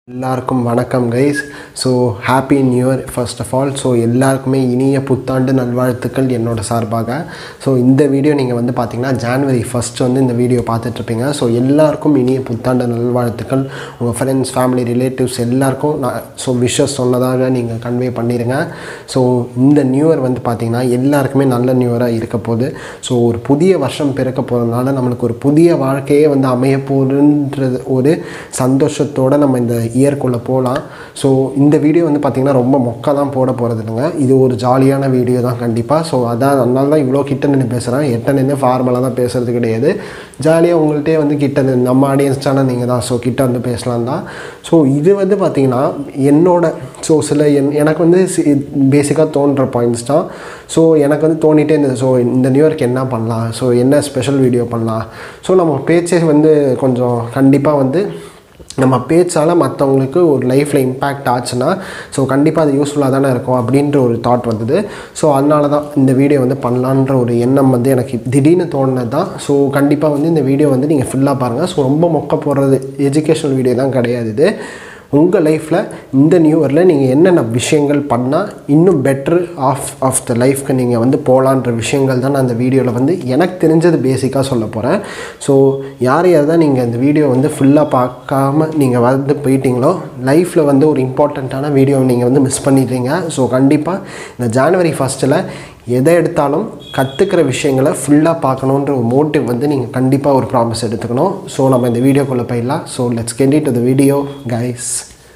எல்லாருக்கும் வணக்கம் guys so happy new year first of all so எல்லாருக்குமே இனிய புத்தாண்டு நல்வாழ்த்துக்கள் என்னோட சார்பாக ஸோ இந்த வீடியோ நீங்கள் வந்து பார்த்தீங்கன்னா ஜான்வரி ஃபஸ்ட் வந்து இந்த வீடியோ பார்த்துட்ருப்பீங்க ஸோ எல்லாருக்கும் இனிய புத்தாண்டு நல்வாழ்த்துக்கள் உங்கள் ஃப்ரெண்ட்ஸ் ஃபேமிலி ரிலேட்டிவ்ஸ் எல்லாருக்கும் நான் ஸோ விஷஸ் சொன்னதாக நீங்கள் கன்வே பண்ணிடுங்க ஸோ இந்த நியூ இயர் வந்து பார்த்தீங்கன்னா எல்லாருக்குமே நல்ல நியூ இயராக இருக்க போகுது ஸோ ஒரு புதிய வருஷம் பிறக்க போகிறதுனால நம்மளுக்கு ஒரு புதிய வாழ்க்கையே வந்து அமைய போகுதுன்றது ஒரு சந்தோஷத்தோடு நம்ம இந்த இயர்க்குள்ளே போகலாம் ஸோ இந்த வீடியோ வந்து பார்த்திங்கன்னா ரொம்ப மொக்க தான் போட போகிறது இல்லைங்க இது ஒரு ஜாலியான வீடியோ தான் கண்டிப்பாக ஸோ அதான் அதனால தான் இவ்வளோ கிட்ட நின்று பேசுகிறேன் எட்ட நின்று ஃபார்மலாக தான் பேசுகிறது கிடையாது ஜாலியாக உங்கள்கிட்டே வந்து கிட்ட நின்னு- நம்ம ஆடியன்ஸ் சேனல் நீங்கள் தான் ஸோ கிட்ட வந்து பேசலாம் தான் ஸோ இது வந்து பார்த்திங்கன்னா என்னோட ஸோ சில என் எனக்கு வந்து பேசிக்காக தோன்ற பாயிண்ட்ஸ் தான் ஸோ எனக்கு வந்து தோணிட்டே இருந்தது ஸோ இந்த நியூ இயர்க்கு என்ன பண்ணலாம் ஸோ என்ன ஸ்பெஷல் வீடியோ பண்ணலாம் ஸோ நம்ம பேச்சே வந்து கொஞ்சம் கண்டிப்பாக வந்து நம்ம பேச்சால் மற்றவங்களுக்கு ஒரு லைஃப்பில் இம்பேக்ட் ஆச்சுன்னா ஸோ கண்டிப்பாக அது யூஸ்ஃபுல்லாக தானே இருக்கும் அப்படின்ற ஒரு தாட் வந்தது ஸோ அதனால தான் இந்த வீடியோ வந்து பண்ணலான்ற ஒரு எண்ணம் வந்து எனக்கு திடீர்னு தோணுனது தான் ஸோ கண்டிப்பாக வந்து இந்த வீடியோ வந்து நீங்கள் ஃபுல்லாக பாருங்கள் ஸோ ரொம்ப மொக்க போடுறது எஜுகேஷனல் வீடியோ தான் கிடையாது இது உங்கள் லைஃப்பில் இந்த நியூ இயரில் நீங்கள் என்னென்ன விஷயங்கள் பண்ணால் இன்னும் பெட்ரு ஆஃப் ஆஃப் த லைஃப்க்கு நீங்கள் வந்து போகலான்ற விஷயங்கள் தான் நான் அந்த வீடியோவில் வந்து எனக்கு தெரிஞ்சது பேசிக்காக சொல்ல போகிறேன் ஸோ யார் யார் தான் நீங்கள் இந்த வீடியோ வந்து ஃபுல்லாக பார்க்காம நீங்கள் வந்து போயிட்டீங்களோ லைஃப்பில் வந்து ஒரு இம்பார்ட்டண்ட்டான வீடியோ நீங்கள் வந்து மிஸ் பண்ணிடுறீங்க ஸோ கண்டிப்பாக இந்த ஜான்வரி ஃபஸ்ட்டில் எதை எடுத்தாலும் கற்றுக்கிற விஷயங்களை ஃபுல்லாக பார்க்கணுன்ற ஒரு மோட்டிவ் வந்து நீங்கள் கண்டிப்பாக ஒரு ப்ராமிஸ் எடுத்துக்கணும் ஸோ நம்ம இந்த வீடியோக்குள்ளே போயிடலாம் so let's get it the video guys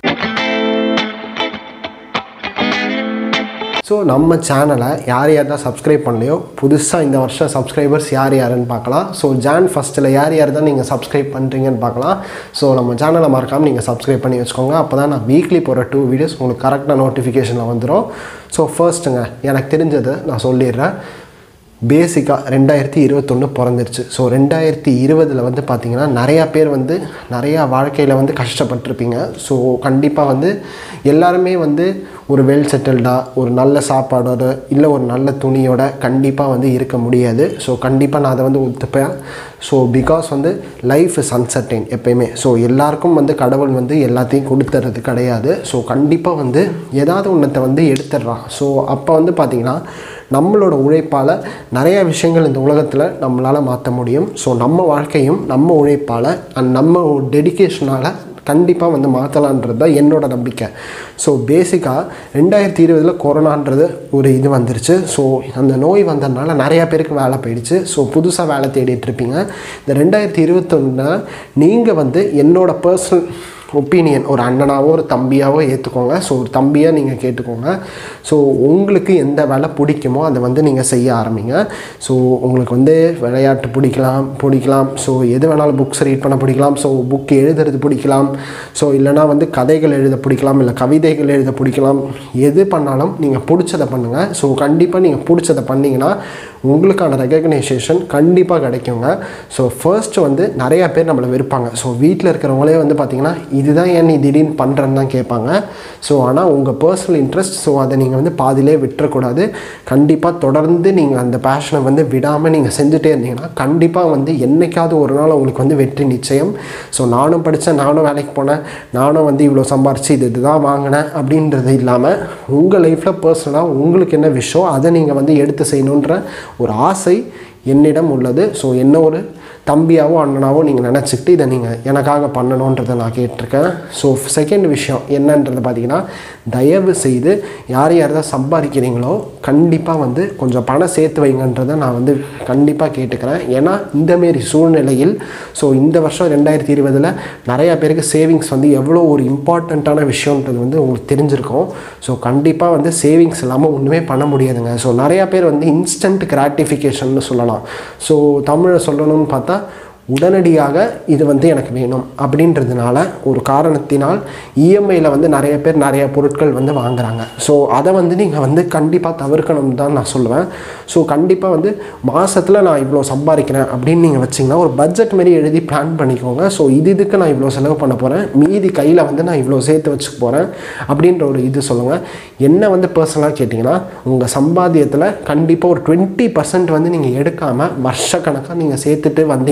so நம்ம சேனலை யார் யார் தான் சப்ஸ்கிரைப் பண்ணலையோ புதுசாக இந்த வருஷம் சப்ஸ்கிரைபர்ஸ் யார் யாருன்னு பார்க்கலாம் ஸோ ஜான் ஃபஸ்ட்டில் யார் யார் தான் நீங்கள் சப்ஸ்கிரைப் பண்ணுறீங்கன்னு பார்க்கலாம் ஸோ நம்ம சேனலை மறக்காமல் நீங்கள் சப்ஸ்கிரைப் பண்ணி வச்சுக்கோங்க அப்போ தான் நான் வீக்லி போகிற டூ வீடியோஸ் உங்களுக்கு கரெக்டாக நோட்டிஃபிகேஷனில் வந்துடும் ஸோ ஃபர்ஸ்ட்டுங்க எனக்கு தெரிஞ்சதை நான் சொல்லிடுறேன் பேசிக்காக ரெண்டாயிரத்தி இருபத்தொன்று பிறந்துருச்சு ஸோ ரெண்டாயிரத்தி இருபதில் வந்து பார்த்திங்கன்னா நிறையா பேர் வந்து நிறையா வாழ்க்கையில் வந்து கஷ்டப்பட்டிருப்பீங்க ஸோ கண்டிப்பாக வந்து எல்லாருமே வந்து ஒரு வெல் செட்டில்டாக ஒரு நல்ல சாப்பாடோட இல்லை ஒரு நல்ல துணியோட கண்டிப்பாக வந்து இருக்க முடியாது ஸோ கண்டிப்பாக நான் அதை வந்து ஒத்துப்பேன் ஸோ பிகாஸ் வந்து லைஃப் இஸ் அன்சர்டைன் எப்பயுமே ஸோ எல்லாருக்கும் வந்து கடவுள் வந்து எல்லாத்தையும் கொடுத்துறது கிடையாது ஸோ கண்டிப்பாக வந்து ஏதாவது ஒன்றத்தை வந்து எடுத்துடுறான் ஸோ அப்போ வந்து பார்த்திங்கன்னா நம்மளோட உழைப்பால் நிறைய விஷயங்கள் இந்த உலகத்தில் நம்மளால் மாற்ற முடியும் ஸோ நம்ம வாழ்க்கையும் நம்ம உழைப்பால் அண்ட் நம்ம டெடிகேஷனால் கண்டிப்பாக வந்து மாற்றலான்றது தான் என்னோட நம்பிக்கை ஸோ பேசிக்காக ரெண்டாயிரத்தி இருபதில் கொரோனான்றது ஒரு இது வந்துருச்சு ஸோ அந்த நோய் வந்ததுனால நிறையா பேருக்கு வேலை போயிடுச்சு ஸோ புதுசாக வேலை தேடிட்டு இருப்பீங்க இந்த ரெண்டாயிரத்தி இருபத்தொன்னில் நீங்கள் வந்து என்னோட பர்சனல் ஒப்பீனியன் ஒரு அண்ணனாவோ ஒரு தம்பியாவோ ஏற்றுக்கோங்க ஸோ ஒரு தம்பியாக நீங்கள் கேட்டுக்கோங்க ஸோ உங்களுக்கு எந்த வேலை பிடிக்குமோ அதை வந்து நீங்கள் செய்ய ஆரம்பிங்க ஸோ உங்களுக்கு வந்து விளையாட்டு பிடிக்கலாம் பிடிக்கலாம் ஸோ எது வேணாலும் புக்ஸ் ரீட் பண்ண பிடிக்கலாம் ஸோ புக் எழுதுறது பிடிக்கலாம் ஸோ இல்லைனா வந்து கதைகள் எழுத பிடிக்கலாம் இல்லை கவிதைகள் எழுத பிடிக்கலாம் எது பண்ணாலும் நீங்கள் பிடிச்சதை பண்ணுங்கள் ஸோ கண்டிப்பாக நீங்கள் பிடிச்சதை பண்ணிங்கன்னா உங்களுக்கான ரெகக்னைசேஷன் கண்டிப்பாக கிடைக்குங்க ஸோ ஃபர்ஸ்ட் வந்து நிறையா பேர் நம்மளை வெறுப்பாங்க ஸோ வீட்டில் இருக்கிறவங்களே வந்து பார்த்திங்கன்னா இதுதான் ஏன் நீ திடீர்னு பண்ணுறேன்னு தான் கேட்பாங்க ஸோ ஆனால் உங்கள் பர்சனல் இன்ட்ரெஸ்ட் ஸோ அதை நீங்கள் வந்து பாதியிலே விட்டுறக்கூடாது கண்டிப்பாக தொடர்ந்து நீங்கள் அந்த பேஷனை வந்து விடாமல் நீங்கள் செஞ்சுட்டே இருந்தீங்கன்னா கண்டிப்பாக வந்து என்னைக்காவது ஒரு நாள் உங்களுக்கு வந்து வெற்றி நிச்சயம் ஸோ நானும் படித்தேன் நானும் வேலைக்கு போனேன் நானும் வந்து இவ்வளோ சம்பாரிச்சு இது இதுதான் வாங்கினேன் அப்படின்றது இல்லாமல் உங்கள் லைஃப்பில் பர்சனலாக உங்களுக்கு என்ன விஷயம் அதை நீங்கள் வந்து எடுத்து செய்யணுன்ற ஒரு ஆசை என்னிடம் உள்ளது ஸோ என்ன ஒரு தம்பியாவோ அண்ணனாவோ நீங்கள் நினச்சிக்கிட்டு இதை நீங்கள் எனக்காக பண்ணணுன்றதை நான் கேட்டிருக்கேன் ஸோ செகண்ட் விஷயம் என்னன்றது பார்த்தீங்கன்னா தயவு செய்து யார் யார் தான் சம்பாதிக்கிறீங்களோ கண்டிப்பாக வந்து கொஞ்சம் பணம் சேர்த்து வைங்கன்றதை நான் வந்து கண்டிப்பாக கேட்டுக்கிறேன் ஏன்னா இந்தமாரி சூழ்நிலையில் ஸோ இந்த வருஷம் ரெண்டாயிரத்தி இருபதில் நிறையா பேருக்கு சேவிங்ஸ் வந்து எவ்வளோ ஒரு இம்பார்ட்டண்ட்டான விஷயன்றது வந்து உங்களுக்கு தெரிஞ்சிருக்கும் ஸோ கண்டிப்பாக வந்து சேவிங்ஸ் இல்லாமல் ஒன்றுமே பண்ண முடியாதுங்க ஸோ நிறையா பேர் வந்து இன்ஸ்டன்ட் கிராட்டிஃபிகேஷன் சொல்லலாம் ஸோ தமிழை சொல்லணும்னு பார்த்தா உடனடியாக இது வந்து எனக்கு வேணும் அப்படின்றதுனால ஒரு காரணத்தினால் இஎம்ஐயில் வந்து நிறைய பேர் நிறைய பொருட்கள் வந்து வாங்குறாங்க ஸோ அதை வந்து நீங்கள் வந்து கண்டிப்பாக தவிர்க்கணும் தான் நான் சொல்லுவேன் ஸோ கண்டிப்பாக வந்து மாதத்தில் நான் இவ்வளோ சம்பாதிக்கிறேன் அப்படின்னு நீங்கள் வச்சிங்கன்னா ஒரு பட்ஜெட் மாரி எழுதி பிளான் பண்ணிக்கோங்க ஸோ இது இதுக்கு நான் இவ்வளோ செலவு பண்ண போகிறேன் மீதி கையில் வந்து நான் இவ்வளோ சேர்த்து வச்சுக்க போகிறேன் அப்படின்ற ஒரு இது சொல்லுங்கள் என்ன வந்து பர்சனலாக கேட்டிங்கன்னா உங்கள் சம்பாத்தியத்தில் கண்டிப்பாக ஒரு டுவெண்ட்டி பர்சன்ட் வந்து நீங்கள் எடுக்காமல் வருஷக்கணக்காக நீங்கள் சேர்த்துட்டு வந்தீங்கன்னா ஒரு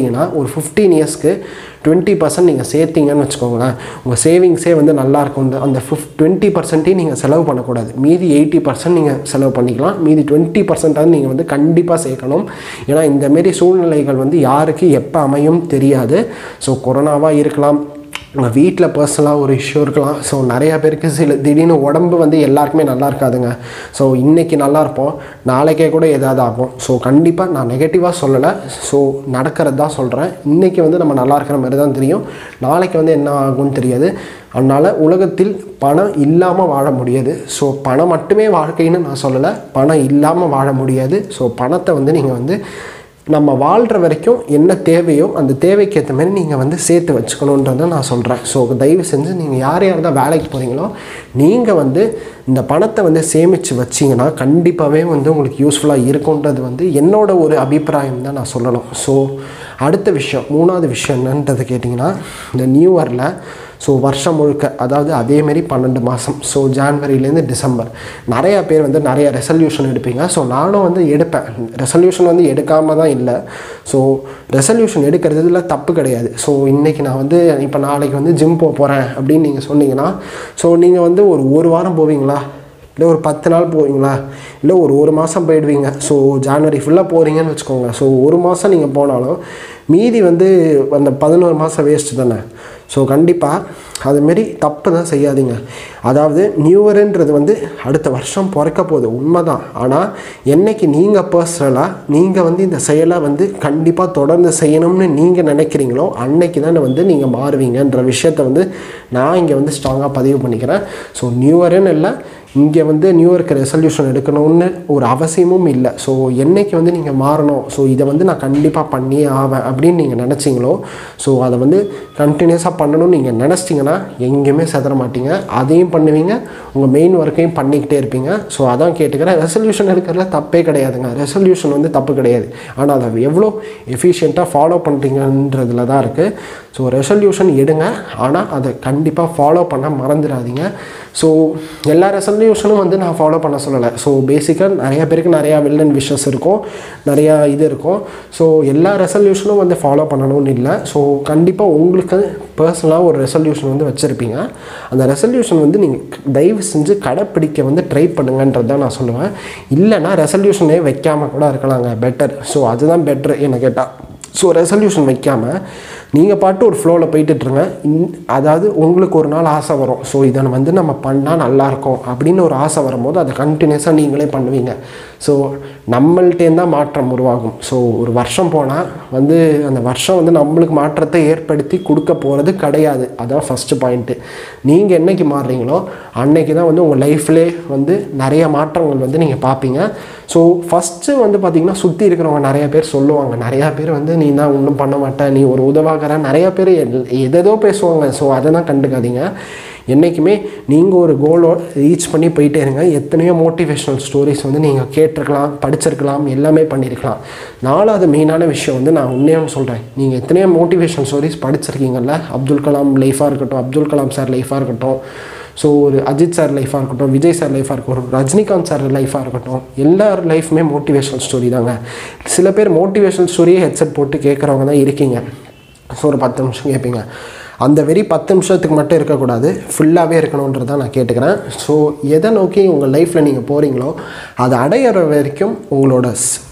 ஃபிஃப்டீன் இயர்ஸ்க்கு டுவெண்ட்டி பர்சன்ட் நீங்கள் சேர்த்தீங்கன்னு வச்சுக்கோங்களேன் உங்கள் சேவிங்ஸே வந்து நல்லா இருக்கும் இந்த அந்த ஃபிஃப் டுவெண்ட்டி பர்சன்ட்டையும் நீங்கள் செலவு பண்ணக்கூடாது மீதி எயிட்டி பர்சன்ட் நீங்கள் செலவு பண்ணிக்கலாம் மீதி டுவெண்ட்டி பர்சன்டாவது நீங்கள் வந்து கண்டிப்பாக சேர்க்கணும் ஏன்னா இந்தமாரி சூழ்நிலைகள் வந்து யாருக்கு எப்போ அமையும் தெரியாது ஸோ கொரோனாவாக இருக்கலாம் உங்கள் வீட்டில் பர்சனலாக ஒரு இஷ்யூ இருக்கலாம் ஸோ நிறையா பேருக்கு சில திடீர்னு உடம்பு வந்து எல்லாருக்குமே நல்லா இருக்காதுங்க ஸோ இன்றைக்கி நல்லா இருப்போம் நாளைக்கே கூட ஏதாவது ஆகும் ஸோ கண்டிப்பாக நான் நெகட்டிவாக சொல்லலை ஸோ நடக்கிறது தான் சொல்கிறேன் இன்றைக்கி வந்து நம்ம நல்லா இருக்கிற மாதிரி தான் தெரியும் நாளைக்கு வந்து என்ன ஆகும்னு தெரியாது அதனால் உலகத்தில் பணம் இல்லாமல் வாழ முடியாது ஸோ பணம் மட்டுமே வாழ்க்கைன்னு நான் சொல்லலை பணம் இல்லாமல் வாழ முடியாது ஸோ பணத்தை வந்து நீங்கள் வந்து நம்ம வாழ்கிற வரைக்கும் என்ன தேவையோ அந்த தேவைக்கு ஏற்ற மாதிரி நீங்கள் வந்து சேர்த்து வச்சுக்கணுன்றதை நான் சொல்கிறேன் ஸோ தயவு செஞ்சு நீங்கள் யார் யார் தான் வேலைக்கு போகிறீங்களோ நீங்கள் வந்து இந்த பணத்தை வந்து சேமித்து வச்சிங்கன்னா கண்டிப்பாகவே வந்து உங்களுக்கு யூஸ்ஃபுல்லாக இருக்குன்றது வந்து என்னோட ஒரு அபிப்பிராயம் தான் நான் சொல்லணும் ஸோ அடுத்த விஷயம் மூணாவது விஷயம் என்னன்றது கேட்டிங்கன்னா இந்த நியூ இயரில் ஸோ வருஷம் முழுக்க அதாவது அதேமாரி பன்னெண்டு மாதம் ஸோ ஜான்வரிலேருந்து டிசம்பர் நிறையா பேர் வந்து நிறைய ரெசல்யூஷன் எடுப்பீங்க ஸோ நானும் வந்து எடுப்பேன் ரெசல்யூஷன் வந்து எடுக்காமல் தான் இல்லை ஸோ ரெசல்யூஷன் எடுக்கிறதுல தப்பு கிடையாது ஸோ இன்றைக்கி நான் வந்து இப்போ நாளைக்கு வந்து ஜிம் போக போகிறேன் அப்படின்னு நீங்கள் சொன்னீங்கன்னா ஸோ நீங்கள் வந்து ஒரு ஒரு வாரம் போவீங்களா இல்லை ஒரு பத்து நாள் போவீங்களா இல்லை ஒரு ஒரு மாதம் போயிடுவீங்க ஸோ ஜான்வரி ஃபுல்லாக போகிறீங்கன்னு வச்சுக்கோங்க ஸோ ஒரு மாதம் நீங்கள் போனாலும் மீதி வந்து அந்த பதினோரு மாதம் வேஸ்ட்டு தானே ஸோ கண்டிப்பாக அதுமாரி தப்பு தான் செய்யாதீங்க அதாவது நியூ இயர்ன்றது வந்து அடுத்த வருஷம் பிறக்க போகுது உண்மை தான் ஆனால் என்னைக்கு நீங்கள் பர்சனலாக நீங்கள் வந்து இந்த செயலை வந்து கண்டிப்பாக தொடர்ந்து செய்யணும்னு நீங்கள் நினைக்கிறீங்களோ அன்னைக்கு தானே வந்து நீங்கள் மாறுவீங்கன்ற விஷயத்தை வந்து நான் இங்கே வந்து ஸ்ட்ராங்காக பதிவு பண்ணிக்கிறேன் ஸோ நியூ இயர்னு இல்லை இங்கே வந்து நியூ இயர்க்கு ரெசல்யூஷன் எடுக்கணும்னு ஒரு அவசியமும் இல்லை ஸோ என்னைக்கு வந்து நீங்கள் மாறணும் ஸோ இதை வந்து நான் கண்டிப்பாக பண்ணியே ஆவேன் அப்படின்னு நீங்கள் நினச்சிங்களோ ஸோ அதை வந்து கண்டினியூஸாக பண்ணணும்னு நீங்கள் நினச்சிட்டிங்கன்னா எங்கேயுமே செதற மாட்டீங்க அதையும் பண்ணுவீங்க உங்கள் மெயின் ஒர்க்கையும் பண்ணிக்கிட்டே இருப்பீங்க ஸோ அதான் கேட்டுக்கிறேன் ரெசல்யூஷன் எடுக்கிறதுல தப்பே கிடையாதுங்க ரெசல்யூஷன் வந்து தப்பு கிடையாது ஆனால் அதை எவ்வளோ எஃபிஷியண்ட்டாக ஃபாலோ பண்ணுறீங்கன்றதுல தான் இருக்குது ஸோ ரெசல்யூஷன் எடுங்க ஆனால் அதை கண்டிப்பாக ஃபாலோ பண்ண மறந்துடாதீங்க ஸோ எல்லா ரெசல்யூஷனும் வந்து நான் ஃபாலோ பண்ண சொல்லலை ஸோ பேசிக்காக நிறைய பேருக்கு நிறையா வில்லன் விஷஸ் இருக்கும் நிறையா இது இருக்கும் ஸோ எல்லா ரெசல்யூஷனும் வந்து ஃபாலோ பண்ணணும்னு இல்லை ஸோ கண்டிப்பாக உங்களுக்கு பர்சனலாக ஒரு ரெசல்யூஷன் வந்து வச்சுருப்பீங்க அந்த ரெசல்யூஷன் வந்து நீங்கள் தயவு செஞ்சு கடைப்பிடிக்க வந்து ட்ரை பண்ணுங்கன்றது தான் நான் சொல்லுவேன் இல்லைன்னா ரெசல்யூஷனே வைக்காமல் கூட இருக்கலாங்க பெட்டர் ஸோ அதுதான் பெட்ரு என்ன கேட்டால் ஸோ ரெசல்யூஷன் வைக்காமல் நீங்கள் பாட்டு ஒரு ஃப்ளோவில் போயிட்டுருங்க இன் அதாவது உங்களுக்கு ஒரு நாள் ஆசை வரும் ஸோ இதை வந்து நம்ம பண்ணால் நல்லாயிருக்கும் அப்படின்னு ஒரு ஆசை வரும்போது அதை கண்டினியூஸாக நீங்களே பண்ணுவீங்க ஸோ நம்மள்ட்டேருந்து தான் மாற்றம் உருவாகும் ஸோ ஒரு வருஷம் போனால் வந்து அந்த வருஷம் வந்து நம்மளுக்கு மாற்றத்தை ஏற்படுத்தி கொடுக்க போகிறது கிடையாது அதான் ஃபஸ்ட்டு பாயிண்ட்டு நீங்கள் என்னைக்கு மாறுறீங்களோ அன்னைக்கு தான் வந்து உங்கள் லைஃப்லே வந்து நிறைய மாற்றங்கள் வந்து நீங்கள் பார்ப்பீங்க ஸோ ஃபஸ்ட்டு வந்து பார்த்திங்கன்னா சுற்றி இருக்கிறவங்க நிறைய பேர் சொல்லுவாங்க நிறையா பேர் வந்து நீ தான் ஒன்றும் பண்ண மாட்ட நீ ஒரு உதவாகிற நிறைய பேர் எதேதோ பேசுவாங்க ஸோ அதை தான் கண்டுக்காதீங்க என்றைக்குமே நீங்கள் ஒரு கோலோ ரீச் பண்ணி போயிட்டே இருங்க எத்தனையோ மோட்டிவேஷ்னல் ஸ்டோரிஸ் வந்து நீங்கள் கேட்டிருக்கலாம் படிச்சிருக்கலாம் எல்லாமே பண்ணியிருக்கலாம் நாலாவது மெயினான விஷயம் வந்து நான் உண்மையாக சொல்கிறேன் நீங்கள் எத்தனையோ மோட்டிவேஷனல் ஸ்டோரிஸ் படிச்சிருக்கீங்கல்ல அப்துல் கலாம் லைஃபாக இருக்கட்டும் அப்துல் கலாம் சார் லைஃபாக இருக்கட்டும் ஸோ ஒரு அஜித் சார் லைஃபாக இருக்கட்டும் விஜய் சார் லைஃபாக இருக்கட்டும் ரஜினிகாந்த் சார் லைஃபாக இருக்கட்டும் எல்லார் லைஃப்மே மோட்டிவேஷனல் ஸ்டோரி தாங்க சில பேர் மோட்டிவேஷனல் ஸ்டோரியே ஹெட்செட் போட்டு கேட்குறவங்க தான் இருக்கீங்க ஸோ ஒரு பத்து நிமிஷம் கேட்பீங்க அந்த வெறி பத்து நிமிஷத்துக்கு மட்டும் இருக்கக்கூடாது ஃபுல்லாகவே இருக்கணுன்றது தான் நான் கேட்டுக்கிறேன் ஸோ எதை நோக்கி உங்கள் லைஃப்பில் நீங்கள் போகிறீங்களோ அதை அடையிற வரைக்கும் உங்களோட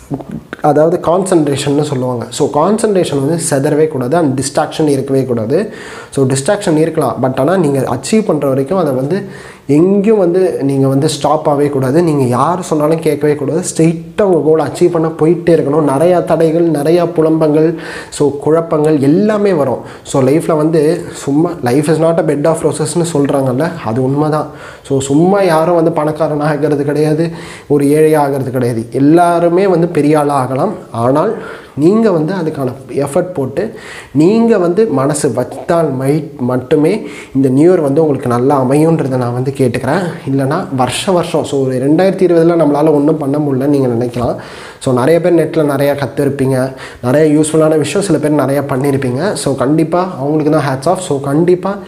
அதாவது கான்சன்ட்ரேஷன்னு சொல்லுவாங்க ஸோ கான்சன்ட்ரேஷன் வந்து செதறவே கூடாது அண்ட் டிஸ்ட்ராக்ஷன் இருக்கவே கூடாது ஸோ டிஸ்ட்ராக்ஷன் இருக்கலாம் பட் ஆனால் நீங்கள் அச்சீவ் பண்ணுற வரைக்கும் அதை வந்து எங்கேயும் வந்து நீங்கள் வந்து ஸ்டாப் ஆகவே கூடாது நீங்கள் யார் சொன்னாலும் கேட்கவே கூடாது ஸ்ட்ரெயிட்டாக உங்கள் கோலை அச்சீவ் பண்ண போயிட்டே இருக்கணும் நிறையா தடைகள் நிறையா புலம்பங்கள் ஸோ குழப்பங்கள் எல்லாமே வரும் ஸோ லைஃப்பில் வந்து சும்மா life is not a bed of ரோசஸ்னு சொல்கிறாங்கல்ல அது உண்மை தான் ஸோ சும்மா யாரும் வந்து பணக்காரன் ஆகிறது கிடையாது ஒரு ஏழை ஆகிறது கிடையாது எல்லாருமே வந்து பெரிய ஆளாக ஆகலாம் ஆனால் நீங்கள் வந்து அதுக்கான எஃபர்ட் போட்டு நீங்கள் வந்து மனசு வச்சால் மை மட்டுமே இந்த நியூ இயர் வந்து உங்களுக்கு நல்லா அமையுன்றதை நான் வந்து கேட்டுக்கிறேன் இல்லைனா வருஷ வருஷம் ஸோ ஒரு ரெண்டாயிரத்தி இருபதில் நம்மளால் ஒன்றும் பண்ண முடியலன்னு நீங்கள் நினைக்கலாம் ஸோ நிறைய பேர் நெட்டில் நிறையா கற்றுருப்பீங்க நிறைய யூஸ்ஃபுல்லான விஷயம் சில பேர் நிறையா பண்ணியிருப்பீங்க ஸோ கண்டிப்பாக அவங்களுக்கு தான் ஹேட்ஸ் ஆஃப் ஸோ கண்டிப்பாக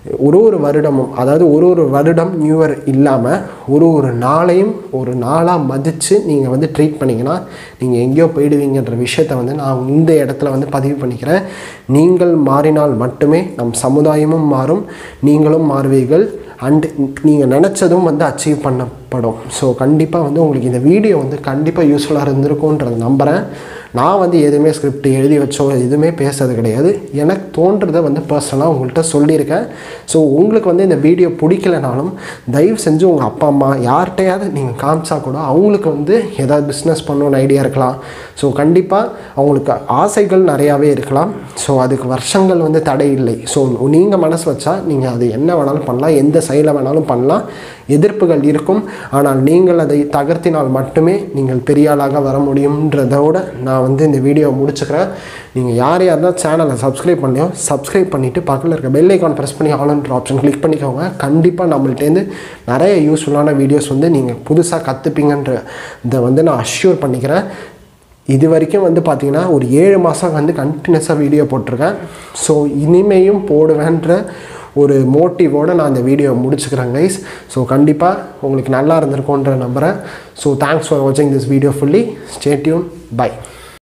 ஒரு ஒரு வருடமும் அதாவது ஒரு ஒரு வருடம் நியூ இயர் இல்லாமல் ஒரு ஒரு நாளையும் ஒரு நாளாக மதித்து நீங்கள் வந்து ட்ரீட் பண்ணிங்கன்னா நீங்கள் எங்கேயோ போயிடுவீங்கன்ற விஷயத்தை வந்து நான் இந்த இடத்துல வந்து பதிவு பண்ணிக்கிறேன் நீங்கள் மாறினால் மட்டுமே நம் சமுதாயமும் மாறும் நீங்களும் மாறுவீர்கள் அண்ட் நீங்கள் நினச்சதும் வந்து அச்சீவ் பண்ணப்படும் ஸோ கண்டிப்பாக வந்து உங்களுக்கு இந்த வீடியோ வந்து கண்டிப்பாக யூஸ்ஃபுல்லாக இருந்திருக்கும்ன்றத நம்புகிறேன் நான் வந்து எதுவுமே ஸ்கிரிப்ட் எழுதி வச்சோ எதுவுமே பேசுறது கிடையாது எனக்கு தோன்றதை வந்து பர்சனலாக உங்கள்கிட்ட சொல்லியிருக்கேன் ஸோ உங்களுக்கு வந்து இந்த வீடியோ பிடிக்கலனாலும் தயவு செஞ்சு உங்கள் அப்பா அம்மா யார்கிட்டையாவது நீங்கள் காமிச்சா கூட அவங்களுக்கு வந்து ஏதாவது பிஸ்னஸ் பண்ணணும்னு ஐடியா இருக்கலாம் ஸோ கண்டிப்பாக அவங்களுக்கு ஆசைகள் நிறையாவே இருக்கலாம் ஸோ அதுக்கு வருஷங்கள் வந்து தடை இல்லை ஸோ நீங்கள் மனசு வச்சா நீங்கள் அது என்ன வேணாலும் பண்ணலாம் எந்த செயலை வேணாலும் பண்ணலாம் எதிர்ப்புகள் இருக்கும் ஆனால் நீங்கள் அதை தகர்த்தினால் மட்டுமே நீங்கள் பெரிய ஆளாக வர முடியுன்றதோட நான் வந்து இந்த வீடியோவை முடிச்சுக்கிறேன் நீங்கள் யார் யார் தான் சேனலை சப்ஸ்கிரைப் பண்ணியோ சப்ஸ்கிரைப் பண்ணிவிட்டு பக்கத்தில் இருக்க பெல் ஐக்கான் ப்ரெஸ் பண்ணி ஆல்ன்ற ஆப்ஷன் கிளிக் பண்ணிக்கோங்க கண்டிப்பாக நம்மள்ட்டேருந்து நிறைய யூஸ்ஃபுல்லான வீடியோஸ் வந்து நீங்கள் புதுசாக கற்றுப்பீங்கன்ற இதை வந்து நான் அஷ்யூர் பண்ணிக்கிறேன் இது வரைக்கும் வந்து பார்த்தீங்கன்னா ஒரு ஏழு மாதம் வந்து கண்டினியூஸாக வீடியோ போட்டிருக்கேன் ஸோ இனிமேயும் போடுவேன்ற ஒரு மோட்டிவோடு நான் இந்த வீடியோ முடிச்சுக்கிறேன் கைஸ் ஸோ கண்டிப்பாக உங்களுக்கு நல்லா இருந்திருக்கும்ன்ற நம்புகிறேன் ஸோ தேங்க்ஸ் ஃபார் வாட்சிங் this video fully stay tuned by